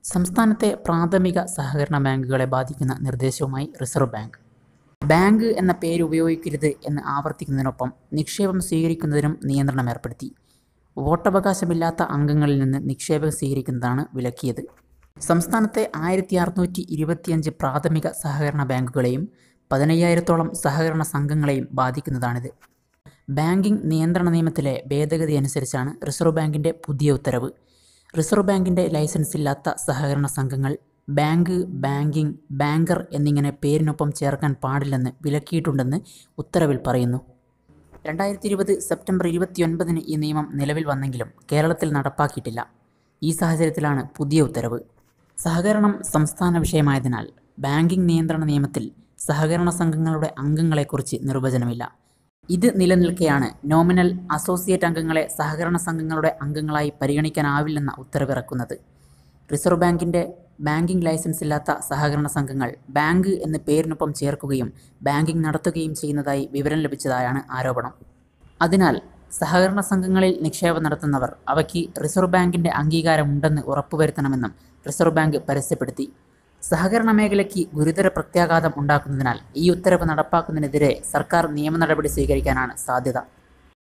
സംസ്ഥാനത്തെ പ്രാഥമിക സഹകരണ ബാങ്കുകളെ ബാധിക്കുന്ന നിർദ്ദേശവുമായി റിസർവ് ബാങ്ക് ബാങ്ക് എന്ന പേര് ഉപയോഗിക്കരുത് എന്ന് ആവർത്തിക്കുന്നതിനൊപ്പം നിക്ഷേപം സ്വീകരിക്കുന്നതിനും നിയന്ത്രണം ഏർപ്പെടുത്തി വോട്ടവകാശമില്ലാത്ത അംഗങ്ങളിൽ നിന്ന് നിക്ഷേപം സ്വീകരിക്കുന്നതാണ് വിലക്കിയത് സംസ്ഥാനത്തെ ആയിരത്തി അറുന്നൂറ്റി ഇരുപത്തിയഞ്ച് പ്രാഥമിക സഹകരണ ബാങ്കുകളെയും പതിനയ്യായിരത്തോളം സഹകരണ സംഘങ്ങളെയും ബാധിക്കുന്നതാണിത് ബാങ്കിംഗ് നിയന്ത്രണ നിയമത്തിലെ ഭേദഗതി അനുസരിച്ചാണ് റിസർവ് ബാങ്കിൻ്റെ പുതിയ ഉത്തരവ് റിസർവ് ബാങ്കിൻ്റെ ലൈസൻസ് ഇല്ലാത്ത സഹകരണ സംഘങ്ങൾ ബാങ്ക് ബാങ്കിംഗ് ബാങ്കർ എന്നിങ്ങനെ പേരിനൊപ്പം ചേർക്കാൻ പാടില്ലെന്ന് വിലക്കിയിട്ടുണ്ടെന്ന് ഉത്തരവിൽ പറയുന്നു രണ്ടായിരത്തി ഇരുപത് സെപ്റ്റംബർ ഇരുപത്തിയൊൻപതിന് ഈ നിയമം നിലവിൽ വന്നെങ്കിലും കേരളത്തിൽ നടപ്പാക്കിയിട്ടില്ല ഈ സാഹചര്യത്തിലാണ് പുതിയ ഉത്തരവ് സഹകരണം സംസ്ഥാന വിഷയമായതിനാൽ ബാങ്കിംഗ് നിയന്ത്രണ നിയമത്തിൽ സഹകരണ സംഘങ്ങളുടെ അംഗങ്ങളെക്കുറിച്ച് നിർവചനമില്ല ഇത് നിലനിൽക്കെയാണ് നോമിനൽ അസോസിയേറ്റ് അംഗങ്ങളെ സഹകരണ സംഘങ്ങളുടെ അംഗങ്ങളായി പരിഗണിക്കാനാവില്ലെന്ന ഉത്തരവിറക്കുന്നത് റിസർവ് ബാങ്കിൻ്റെ ബാങ്കിംഗ് ലൈസൻസ് ഇല്ലാത്ത സഹകരണ സംഘങ്ങൾ ബാങ്ക് എന്ന് പേരിനൊപ്പം ചേർക്കുകയും ബാങ്കിംഗ് നടത്തുകയും ചെയ്യുന്നതായി വിവരം ലഭിച്ചതായാണ് ആരോപണം അതിനാൽ സഹകരണ സംഘങ്ങളിൽ നിക്ഷേപം നടത്തുന്നവർ അവയ്ക്ക് റിസർവ് ബാങ്കിൻ്റെ അംഗീകാരമുണ്ടെന്ന് ഉറപ്പുവരുത്തണമെന്നും റിസർവ് ബാങ്ക് പരസ്യപ്പെടുത്തി സഹകരണ മേഖലയ്ക്ക് ഗുരുതര പ്രത്യാഘാതം ഉണ്ടാക്കുന്നതിനാൽ ഈ ഉത്തരവ് നടപ്പാക്കുന്നതിനെതിരെ സർക്കാർ നിയമ നടപടി സ്വീകരിക്കാനാണ് സാധ്യത